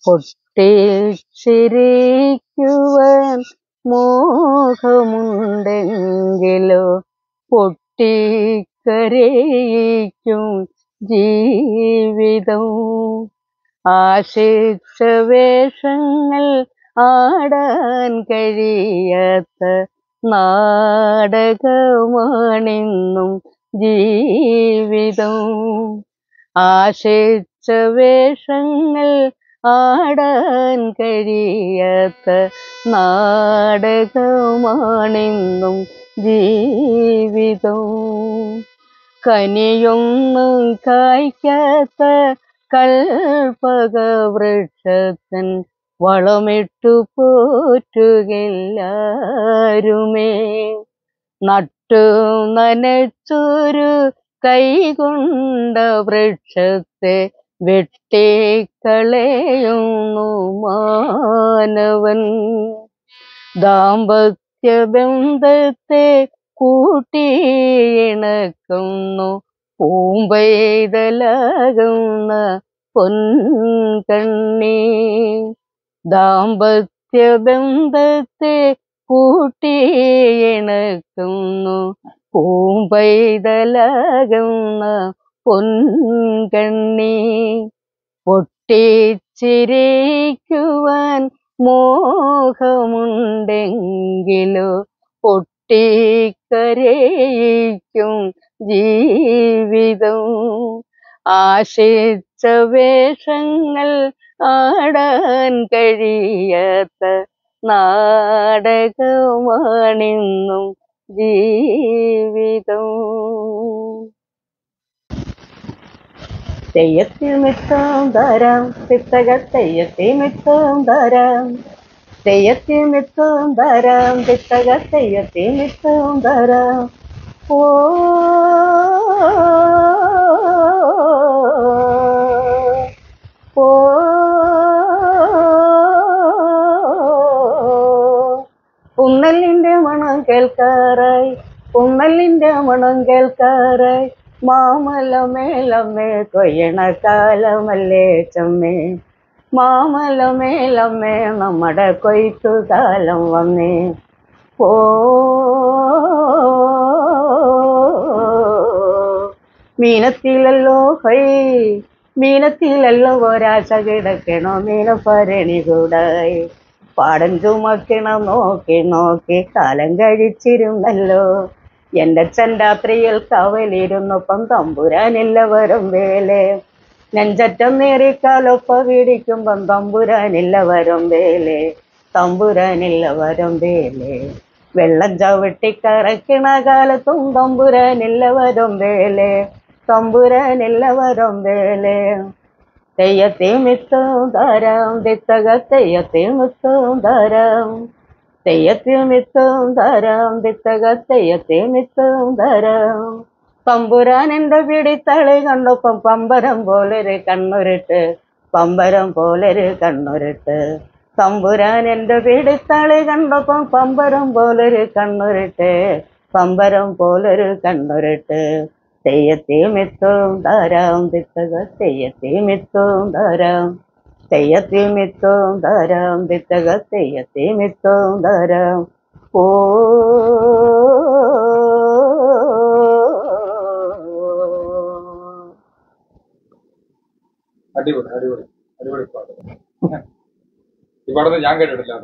പൊട്ടിച്ചിരിക്കുവാൻ മോഹമുണ്ടെങ്കിലോ പൊട്ടിക്കരയിക്കും ജീവിതം ആശിച്ച വേഷങ്ങൾ ആടാൻ കഴിയാത്ത നാടകമാണിന്നും ജീവിതം ആശിച്ച വേഷങ്ങൾ ആടാൻ കഴിയാത്ത നാടകമാണിന്നും ജീവിതം കനിയൊന്നും കായ്ക്കാത്ത കൽപ്പക വൃക്ഷത്തൻ വളമിട്ടു പോറ്റുകെല്ലാരുമേ നട്ടു നനച്ചൊരു കൈകൊണ്ട വൃക്ഷത്തെ വെട്ടിക്കളയുന്നു മാനവൻ ദാമ്പത്യ ബന്ധത്തെ കൂട്ടിയിണക്കുന്നു പൂമ്പെയ്തലാകുന്ന പൊൻകണ്ണി ദാമ്പത്യ ബന്ധത്തെ കൂട്ടിയിണക്കുന്നു പൂമ്പെയ്തലാകുന്ന പൊൻകണ്ണി പൊട്ടിച്ചിരിക്കുവാൻ മോഹമുണ്ടെങ്കിലോ പൊട്ടിക്കരയിക്കും ജീവിതം ആശിച്ച വേഷങ്ങൾ ആടാൻ കഴിയാത്ത നാടകമാണിന്നും ജീവിതം തെയ്യത്തിൽ മിത്തം തരാം തിത്തക തെയ്യത്തിൽ മിത്തം തരാം തെയ്യത്തിൽ മിത്തം തരാം തിത്തക തെയ്യത്തിൽ മിത്തം തരാം ഓ ഓ പുന്നലിന്റെ മണം കേൾക്കാറായി പുന്നലിന്റെ മണം കേൾക്കാറായി മാമലമേലമ്മേ കൊയ്യണ കാലമല്ലേ ചമ്മേ മാമലമേലമ്മേ നമ്മുടെ കൊയ്ത്തു കാലം വന്നേ ഓ മീനത്തിലല്ലോ ഹൈ മീനത്തിലല്ലോ ഒരാശ കിടക്കണോ മീനഭരണി കൂടായി പാടൻ ചുമക്കണം നോക്കി നോക്കി കാലം കഴിച്ചിരുന്നല്ലോ എന്റെ അച്ഛൻ രാത്രിയിൽ കവലിരുന്നൊപ്പം തമ്പുരാനില്ലവരും വേലേ നെഞ്ചറ്റം നേറിക്കാലൊപ്പ പിടിക്കുമ്പം തമ്പുരാനില്ലവരും വേലേ തമ്പുരാനില്ലവരും വേലേ വെള്ളം ചവിട്ടി കറക്കണ കാലത്തും തമ്പുരാനില്ലവരും വേലേ തമ്പുരാനില്ലവരും വേലേ തെയ്യത്തെ മിത്തും ധാരാം ദിത്തക തെയ്യത്തെ മിത്തും ധാരാം തെയ്യത്തെ മിത്തും ധാരാം ദിത്തക തെയ്യത്തെ മിത്തും ധാരാം പമ്പുരാൻ എന്റെ പിടിത്തളി കണ്ടൊപ്പം പമ്പരം പോലൊരു കണ്ണുരുട്ട് പമ്പരം പോലൊരു കണ്ണുരുട്ട് തമ്പുരാൻ എന്റെ പിടിത്തളി കണ്ടൊപ്പം പമ്പരം പോലൊരു കണ്ണുരുട്ട് പമ്പരം പോലൊരു കണ്ണുരുട്ട് തെയ്യത്തെ മിത്തും ധാരാം ദിത്തക തെയ്യത്തെ മിത്തും ധാരാം തെയ്യത്തെ മിത്തും ധാരാം ദിത്തക തെയ്യത്തെ മിത്തും ധാരാം ഓ അടിപൊളി അടിപൊളി അടിപൊളി പാട്ട് ഈ പാടൊന്നും ഞാൻ കേട്ടിട്ടില്ല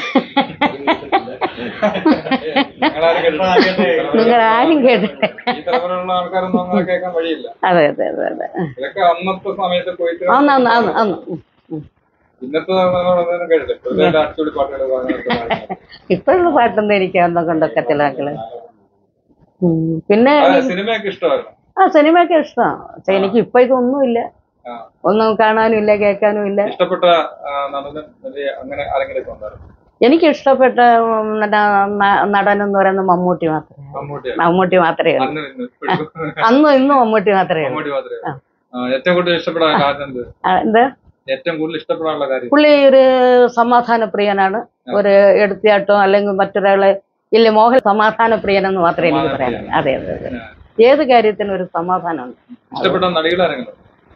നിങ്ങളാരും കേട്ടിട്ടില്ല നിങ്ങൾ ആരും കേട്ടില്ല ഈ തലമുറയിലുള്ള ആൾക്കാരൊന്നും അങ്ങനെ കേൾക്കാൻ വഴിയില്ല അതെ അതെ അതെ അതെ ഇതൊക്കെ അന്നത്തെ സമയത്ത് പോയിട്ട് അന്ന് അന്ന് അന്ന് അന്ന് ഉം, ഉം. ഇന്നത്തെ തലമുറ കേട്ടില്ല ഇപ്പോഴത്തെ അടിച്ചുപൊളി പാട്ടുകൾ അങ്ങനെ ഇപ്പോഴുള്ള പാട്ടൊന്നും എനിക്ക് ഒന്നും കൊണ്ടൊക്കത്തില്ല മക്കള് ഉം. പിന്നെ സിനിമയൊക്കെ ഇഷ്ടമായിരുന്നു ആ സിനിമയൊക്കെ ഇഷ്ടമാണ് പക്ഷെ എനിക്ക് ഇപ്പൊ ഇതൊന്നുമില്ല ആ. ഒന്നും കാണാനും ഇല്ല കേൾക്കാനും ഇല്ല ഇഷ്ടപ്പെട്ട ആ, നടനും വലിയ അങ്ങനെ ആരെങ്കിലും ഒക്കെ ഉണ്ടായിരുന്നു എനിക്ക് ഇഷ്ടപ്പെട്ട ഉം, നട- ന- നടൻ എന്ന് പറയുന്നത് മമ്മൂട്ടി മാത്രമേ ഉള്ളൂ. മമ്മൂട്ടിയാണ് മമ്മൂട്ടി മാത്രമേ ഉള്ളൂ അന്ന് ഇന്ന് ഇപ്പോഴും അന്നും ഇന്നും മമ്മൂട്ടി മാത്രമേ ഉള്ളൂ മമ്മൂട്ടി മാത്രമേ ഉള്ളൂ. ആ, ഏറ്റവും കൂടുതൽ ഇഷ്ടപ്പെടാൻ കാര്യം എന്ത് ആ, എന്താ ഏറ്റവും കൂടുതൽ ഇഷ്ടപ്പെടാനുള്ള കാര്യം പുള്ളി ഒരു സമാധാന പ്രിയനാണ് ഒരു എടുത്തിയാട്ടോ അല്ലെങ്കിൽ മറ്റൊരാളെ ഇല്ല മോഹൻ സമാധാന പ്രിയൻ എന്ന് മാത്രമേ എനിക്ക് പറയാനുള്ളൂ അതെ അതെ അതെ ഏത് കാര്യത്തിനും ഒരു സമാധാനമുണ്ട് ഇഷ്ടപ്പെട്ട നടികൾ ആരെങ്കിലും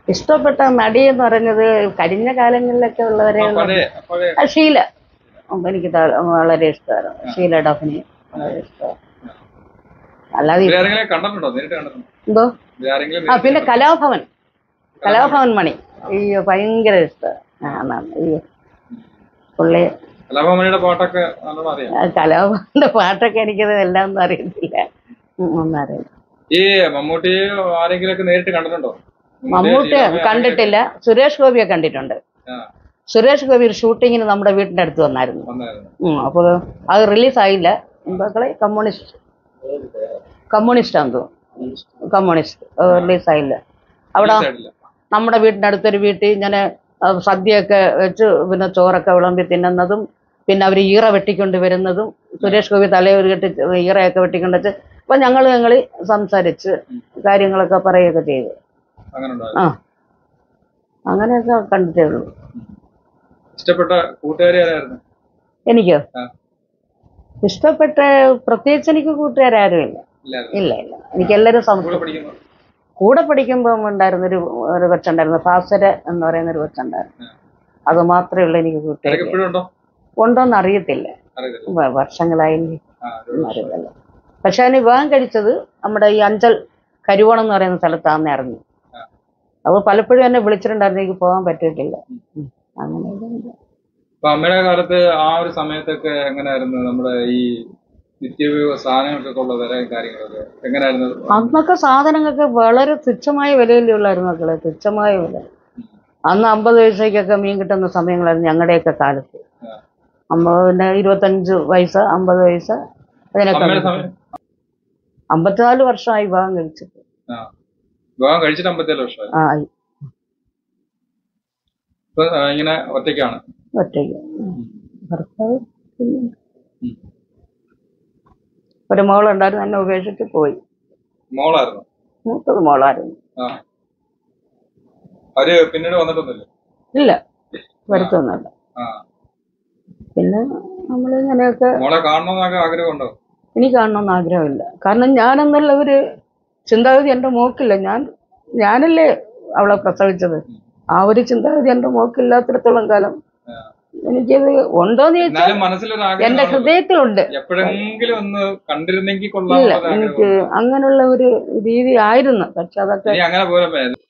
ഇഷ്ടപ്പെട്ട നടി എന്ന് പറയുന്നത് കഴിഞ്ഞ കാലങ്ങളിലൊക്കെ ഉള്ളവരെ ആ, പഴയ പഴയ ആ, ഷീല ഉം, എനിക്ക് ത- വളരെ ഇഷ്ടമായിരുന്നു ഷീലയുടെ അഭിനയം വളരെ ഇഷ്ടമാണ് അല്ലാതെ ഈ- ഇവരാരെങ്കിലും കണ്ടിട്ടുണ്ടോ നേരിട്ട് കണ്ടിട്ടുണ്ടോ എന്തോ ഇവരാരെങ്കിലും ആ പിന്നെ കലാഭവൻ കലാഭവൻ മണി അയ്യോ ഭയങ്കര ഇഷ്ടമാണ് അയ്യോ പുള്ളി കലാഭവനിയുടെ പാട്ടൊക്കെ നല്ലോണം അറിയാം ആ കലാഭവന്റെ പാട്ടൊക്കെ എനിക്കത് എല്ലാം ഒന്നും അറിയത്തില്ല ഉം, ഒന്നും അറിയില്ല ഈ മമ്മൂട്ടി ആരെങ്കിലും ഒക്കെ നേരിട്ട് കണ്ടിട്ടുണ്ടോ മമ്മൂട്ടി കണ്ടിട്ടില്ല സുരേഷ് ഗോപിയെ കണ്ടിട്ടുണ്ട് ആ, സുരേഷ് ഗോപി ഒരു ഷൂട്ടിങ്ങിന് നമ്മുടെ വീടിന്റെ അടുത്ത് വന്നായിരുന്നു വന്നായിരുന്നു ഉം, അപ്പോൾ അത് റിലീസായില്ല മക്കളെ കമ്മ്യൂണിസ്റ്റ് കമ്മ്യൂണിസ്റ്റ് ആണെന്ന് തോന്നുന്നു കമ്മ്യൂണിസ്റ്റ് റിലീസായില്ല അവിടെ Release ആയിട്ടില്ല. നമ്മുടെ വീടിന്റെ അടുത്തൊരു വീട്ടിൽ ഇങ്ങനെ ആ, സദ്യയൊക്കെ വെച്ച് പിന്നെ ചോറൊക്കെ വിളമ്പി തിന്നുന്നതും പിന്നെ അവർ ഈറ വെട്ടിക്കൊണ്ട് വരുന്നതും സുരേഷ് ഗോപി തലയൊരു കെട്ടി ഈറയൊക്കെ വെട്ടിക്കൊണ്ട് വെച്ച് അപ്പം ഞങ്ങൾ ഞങ്ങൾ സംസാരിച്ച് കാര്യങ്ങളൊക്കെ പറയുകയൊക്കെ ചെയ്തു അങ്ങനെ ഉണ്ടായിരുന്നു ആ അങ്ങനെയൊക്കെ കണ്ടിട്ടേ ഉള്ളൂ ഇഷ്ടപ്പെട്ട കൂട്ടുകാരി ആരായിരുന്നു എനിക്കോ ആ. ഇഷ്ടപ്പെട്ട പ്രത്യേകിച്ച് എനിക്ക് കൂട്ടുകാരും ഇല്ല ഇല്ലായിരുന്നു ഇല്ല ഇല്ല എനിക്ക് എല്ലാവരും കൂടെ സംശയം പഠിക്കുന്നു കൂടെ പഠിക്കുമ്പോൾ ഉണ്ടായിരുന്നൊരു ഒരു കൊച്ചുണ്ടായിരുന്നു ഫാസര എന്ന് പറയുന്ന ഒരു കൊച്ചുണ്ടായിരുന്നു അത് മാത്രമേ ഉള്ളൂ എനിക്ക് ഇടയ്ക്ക് കൂട്ടുകാർ ഇപ്പോഴും ഉണ്ടോ ഉണ്ടോന്ന് അറിയത്തില്ല അറിയത്തില്ല വ- വർഷങ്ങളായില്ലേ ആ ഒരു ഒന്നും അറിയില്ല പക്ഷെ അവന് വിവാഹം കഴിച്ചത് നമ്മുടെ ഈ അഞ്ചൽ കരുവണം എന്ന് പറയുന്ന സ്ഥലത്താന്ന് അറിഞ്ഞു ആ. അപ്പോൾ പലപ്പോഴും എന്നെ വിളിച്ചിട്ടുണ്ടായിരുന്നു എനിക്ക് പോകാൻ പറ്റിയിട്ടില്ല ഉം. അങ്ങനെ ഒരു ഇത്. അപ്പൊ അമ്മയുടെ കാലത്ത് ആ ഒരു സമയത്തൊക്കെ എങ്ങനെയായിരുന്നു നമ്മുടെ ഈ നിത്യോപയോഗ സാധനങ്ങൾക്കൊക്കെ ഉള്ള വില കാര്യങ്ങളൊക്കെ എങ്ങനെയായിരുന്നു അന്നൊക്കെ സാധനങ്ങൾക്ക് വളരെ തുച്ഛമായ വിലയിലുള്ളായിരുന്നു മക്കളെ തുച്ഛമായ വില അന്ന് അമ്പത് പൈസയ്ക്കൊക്കെ മീൻ കിട്ടുന്ന സമയങ്ങളായിരുന്നു ഞങ്ങളുടെയൊക്കെ കാലത്ത് ആ. അമ്മ പിന്നെ ഇരുപത്തഞ്ച് പൈസ അമ്പത് പൈസ അതിനൊക്കെ അമ്മയുടെ സമയം അമ്പത്തിനാല് വർഷമായി വിവാഹം കഴിച്ചിട്ട് ആ വിവാഹം കഴിച്ചിട്ട് അമ്പത്തേഴ് വർഷമായി ആ ആയി. ഇപ്പൊ ആ, ഇങ്ങനെ ഒറ്റയ്ക്കാണ് ഒറ്റയ്ക്ക് ഭർത്താവ് പിന്നെ ഉം. ഒരു മോളുണ്ടായിരുന്നു എന്നെ ഉപേക്ഷിച്ച് പോയി മോളായിരുന്നു മൂത്തത് മോളായിരുന്നു ആ അവര് പിന്നീട് വന്നിട്ടൊന്നുമില്ല ഇല്ല വരുത്തൊന്നുമില്ല ആ പിന്നെ നമ്മളിങ്ങനെയൊക്കെ മോളെ കാണണമെന്നൊക്കെ ആഗ്രഹമുണ്ടോ എനിക്ക് കാണണമെന്ന് ആഗ്രഹമില്ല കാരണം ഞാനെന്നുള്ള ഒരു ചിന്താഗതി എൻ്റെ മോക്കില്ല ഞാൻ ഞാനല്ലേ അവളെ പ്രസവിച്ചത് ആ ഒരു ചിന്താഗതി എൻ്റെ മോക്കില്ലാത്തിടത്തോളം കാലം ആ. എനിക്കത് ഉണ്ടോന്ന് ചോദിച്ചാൽ എന്നാലും മനസ്സിലൊരു എൻ്റെ ആഗ്രഹം ഹൃദയത്തിലുണ്ട് എപ്പോഴെങ്കിലും ഒന്ന് കണ്ടിരുന്നെങ്കിൽ ഇല്ല കൊള്ളാമെന്നുള്ള എനിക്ക് ആഗ്രഹം അങ്ങനെയുള്ള ഒരു രീതി ആയിരുന്നു പക്ഷെ അതൊക്കെ ഇനി അങ്ങനെ പോലെ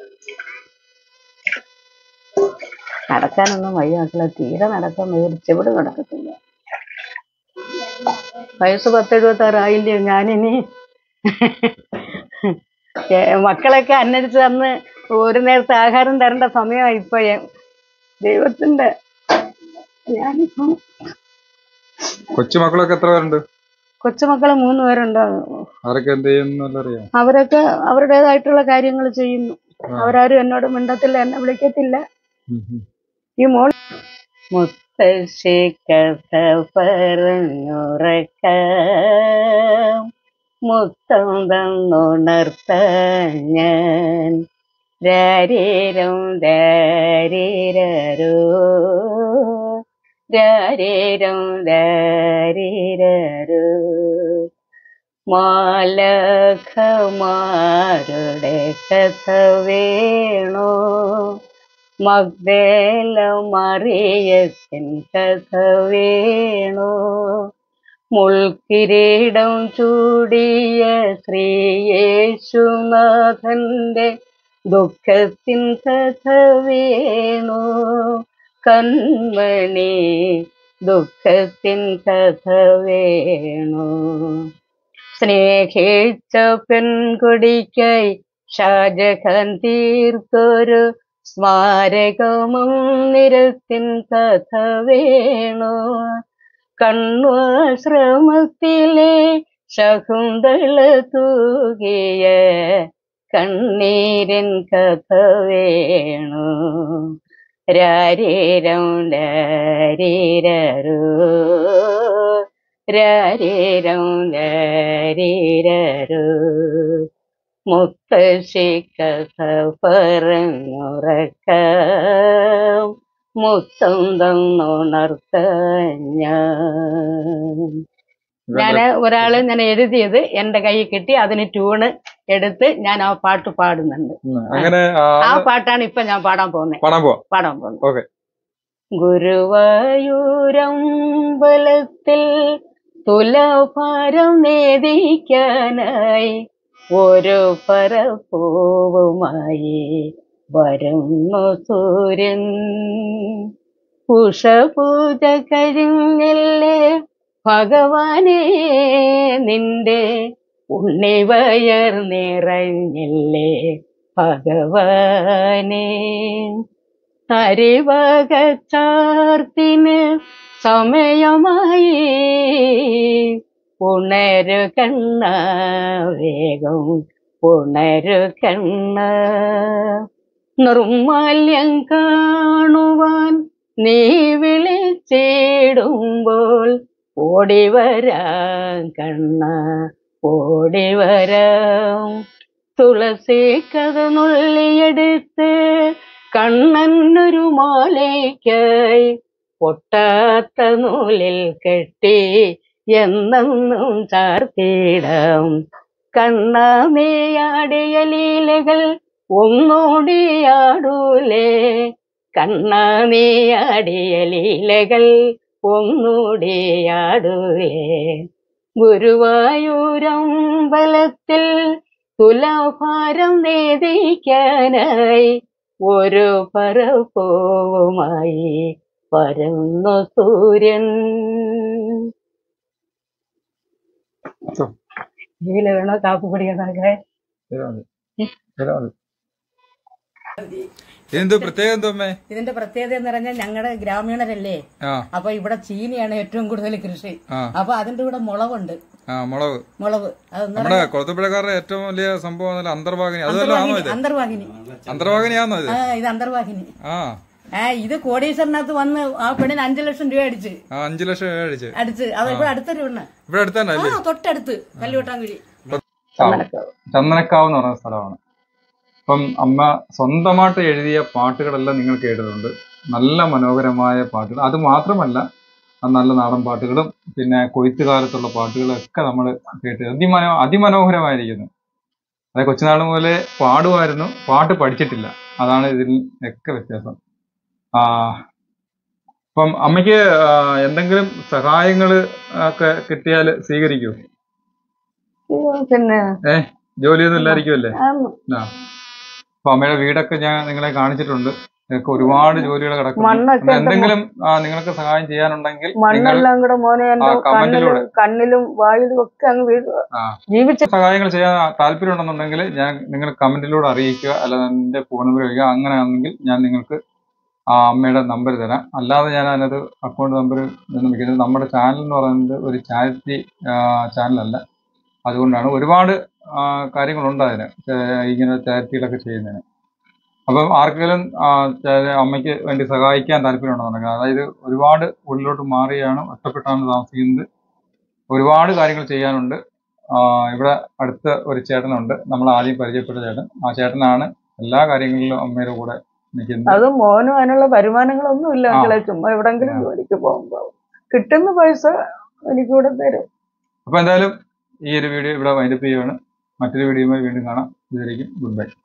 നടക്കാനൊന്നും വയ്യ മക്കളെ തീരെ നടക്കാൻ ഒരു ചെവിട് നടക്കത്തില്ല വയസ്സ് പത്തെഴുപത്തി ആറായില്ലേ ഞാനിനി ഏ, മക്കളൊക്കെ അന്നരിച്ച് തന്ന് ഒരു നേരത്തെ ആഹാരം തരേണ്ട സമയമായി ഇപ്പൊ എ- ദൈവത്തിന്റെ ഞാനിപ്പം കൊച്ചുമക്കളൊക്കെ എത്ര പേരുണ്ട് കൊച്ചുമക്കള് മൂന്ന് പേരുണ്ട് അവരൊക്കെ എന്ത് ചെയ്യുന്നല്ല അറിയാം അവരൊക്കെ അവരുടേതായിട്ടുള്ള കാര്യങ്ങൾ ചെയ്യുന്നു അവരാരും എന്നോട് മിണ്ടത്തില്ല എന്നെ വിളിക്കത്തില്ല ഈ മോൾ മുത്തശ്ശി കഥ പറഞ്ഞുറക്ക മുത്തം തന്നുണർത്ത ഞാൻ രാരീരം രാരീരോ രാരീരം രാരീരോ മാലഖമാരുടെ കഥ വേണോ മഗ്ദേല മറിയത്തിൻ കഥ വേണോ മുൾക്കിരീടം ചൂടിയ ശ്രീയേശുനാഥന്റെ ദുഃഖത്തിൻ കഥ വേണോ കൺമണി ദുഃഖത്തിൻ കഥ വേണോ സ്നേഹിച്ച പെൺകൊടിക്കായി ഷാജഹാൻ തീർത്തൊരു സ്മാരകമും നിരത്തിൻ കഥ വേണോ കണ്വാശ്രമത്തിലെ ശകുന്തള തൂകിയ കണ്ണീരിൻ കഥ വേണോ രാരീരം രാരീരോ രാരീരം രാരീരോ മുത്തശ്ശി കഥ പറഞ്ഞുറക്കാം മുത്തം തന്നുണർത്ത ഞാൻ ഞാൻ ഒരാള് ഞാൻ എഴുതിയത് എന്റെ കയ്യിൽ കിട്ടി അതിന് ട്യൂണ് എടുത്ത് ഞാൻ ആ പാട്ട് പാടുന്നുണ്ട് ഉം. അങ്ങനെ ആ, ആ പാട്ടാണ് ഇപ്പൊ ഞാൻ പാടാൻ പോകുന്നത് പാടാൻ പോവാം പാടാൻ പോകുന്നത് ഓക്കെ ഗുരുവായൂരമ്പലത്തിൽ തുലഭാരം നേദിക്കാനായി ഒരു പരപ്പൂവുമായി വരുന്നു സൂര്യൻ ഉഷപൂജ കഴിഞ്ഞില്ലേ ഭഗവാനെ നിന്റെ ഉണ്ണിവയർ നിറഞ്ഞില്ലേ ഭഗവാനെ ഹരിവകച്ചാർത്തിന് സമയമായി ഉണരു കണ്ണ വേഗം ഉണരു കണ്ണ നിർമാല്യം കാണുവാൻ നീ വിളിച്ചിടുമ്പോൾ ഓടി വരാം കണ്ണ ഓടി വരാം തുളസി കഥ നുള്ളിയെടുത്ത് കണ്ണനൊരു മാലയ്ക്കായി പൊട്ടാത്ത നൂലിൽ കെട്ടി എന്നെന്നും ചാർത്തിയിടാം കണ്ണ നീയാടിയ ലീലകൾ ഒന്നോടിയാടൂലേ കണ്ണ നീയാടിയ ലീലകൾ ഒന്നൂടിയാടൂലേ ഗുരുവായൂരമ്പലത്തിൽ തുലാഭാരം നേദിക്കാനായി ഒരു പറപ്പൂവുമായി പരന്നു സൂര്യൻ ഇതില് വേണോ കാപ്പി കുടിക്കണൊക്കെ ഇതെന്തോ പ്രത്യേകം എന്തോ അമ്മേ ഇതിന്റെ പ്രത്യേകത എന്ന് പറഞ്ഞാൽ ഞങ്ങളുടെ ഗ്രാമീണരല്ലേ ആ അപ്പൊ ഇവിടെ ചീനിയാണ് ഏറ്റവും കൂടുതൽ കൃഷി ആ അപ്പൊ അതിന്റെ കൂടെ മുളകുണ്ട് ആ മുളക് മുളക് അതെന്ന് നമ്മുടെ കൊളത്തുപുഴക്കാരുടെ ഏറ്റവും വലിയ സംഭവം എന്നല്ല അന്തർവാഹിനി അതുവല്ലോ ആണോ ഇത് അന്തർവാഹിനി അന്തർവാഹിനിയാണോ ഇത് ആ ഇത് അന്തർവാഹിനി ആ ആ ഇത് കോടീശ്വരനകത്ത് വന്ന് ആ പെണ്ണിന് അഞ്ചു ലക്ഷം രൂപ അടിച്ച് ആ അഞ്ചു ലക്ഷം രൂപ അടിച്ച് അടിച്ച് അത് ഇവിടെ അടുത്തൊരു പെണ്ണ് ഇവിടെ അടുത്ത് തന്നെ ആ അല്ലേ തൊട്ടടുത്ത് കല്ലുവട്ടാങ്കുഴി ചന്ദനക്കാവ് എന്ന് പറയുന്ന സ്ഥലമാണ് അപ്പം അമ്മ സ്വന്തമായിട്ട് എഴുതിയ പാട്ടുകളെല്ലാം നിങ്ങൾ കേട്ടിട്ടുണ്ട് നല്ല മനോഹരമായ പാട്ടുകൾ അത് മാത്രമല്ല ആ നല്ല നാടൻ പാട്ടുകളും പിന്നെ കൊയ്ത്ത് കാലത്തുള്ള പാട്ടുകളും ഒക്കെ നമ്മൾ കേട്ട് അതിമനോ അതിമനോഹരമായിരിക്കുന്നു അതെ കൊച്ചുനാൾ മുതലേ പാടുമായിരുന്നു പാട്ട് പഠിച്ചിട്ടില്ല അതാണ് ഇതിൽ ഒക്കെ വ്യത്യാസം ആ അപ്പം അമ്മയ്ക്ക് ആ, എന്തെങ്കിലും സഹായങ്ങൾ ഒക്കെ കിട്ടിയാൽ സ്വീകരിക്കൂ പിന്നെ ജോലിയൊന്നും ഇല്ലായിരിക്കുമല്ലേ ആന്ന്. ആ. അപ്പൊ അമ്മയുടെ വീടൊക്കെ ഞാൻ നിങ്ങളെ കാണിച്ചിട്ടുണ്ട് നിങ്ങൾക്ക് ഒരുപാട് ജോലികൾ കിടക്കുന്നു മണ്ണൊക്കെ അപ്പൊ എന്തെങ്കിലും ആ, നിങ്ങൾക്ക് സഹായം ചെയ്യാനുണ്ടെങ്കിൽ നിങ്ങൾ മണ്ണെല്ലാം കൂടെ മോനെ എന്റെ ആ, കമന്റിലൂടെ. കണ്ണിലും കണ്ണിലും വായിലും ഒക്കെ അങ്ങ് വീഴുക ആ. ജീവിച്ച സഹായങ്ങൾ ചെയ്യാൻ താല്പര്യം ഉണ്ടെന്നുണ്ടെങ്കിൽ ഞാൻ നിങ്ങൾ കമന്റിലൂടെ അറിയിക്കുക അല്ലാതെ എന്റെ ഫോൺ നമ്പർ കഴിക്കുക അങ്ങനെയാണെങ്കിൽ ഞാൻ നിങ്ങൾക്ക് ആ അമ്മയുടെ നമ്പർ തരാം അല്ലാതെ ഞാൻ അതിനകത്ത് അക്കൗണ്ട് നമ്പർ ഒന്നും വെക്കുന്നത് നമ്മുടെ ചാനൽ എന്ന് പറയുന്നത് ഒരു ചാരിറ്റി ചാനലല്ല അതുകൊണ്ടാണ് ഒരുപാട് ആ, കാര്യങ്ങളുണ്ട് അതിന് ചേ- ഇങ്ങനെ ചാരിറ്റികളൊക്കെ ചെയ്യുന്നതിന് അപ്പം ആർക്കെങ്കിലും ആ, ചേ- അമ്മയ്ക്ക് വേണ്ടി സഹായിക്കാൻ താല്പര്യമുണ്ടെന്നുണ്ടെങ്കിൽ അതായത് ഒരുപാട് ഉള്ളിലോട്ട് മാറിയാണ് ഒറ്റപ്പെട്ടാണ് താമസിക്കുന്നത് ഒരുപാട് കാര്യങ്ങൾ ചെയ്യാനുണ്ട് ആ, ഇവിടെ അടുത്ത ഒരു ചേട്ടനുണ്ട് നമ്മൾ ആദ്യം പരിചയപ്പെട്ട ചേട്ടൻ ആ ചേട്ടനാണ് എല്ലാ കാര്യങ്ങളിലും അമ്മയുടെ കൂടെ നിൽക്കുന്നത് അത് മോനും അതിനുള്ള വരുമാനങ്ങളൊന്നും ഇല്ല ആ. മക്കളെ ചുമ്മാ എവിടെങ്കിലും ജോലിക്ക് പോകുമ്പോ കിട്ടുന്ന പൈസ എനിക്കിവിടെ തരും അപ്പൊ എന്തായാലും ഈ ഒരു വീഡിയോ ഇവിടെ വൈൻഡപ്പ് ചെയ്യുകയാണ് മറ്റൊരു വീഡിയോയുമായി വീണ്ടും കാണാം ഇതുവരെയും ഗുഡ് ബൈ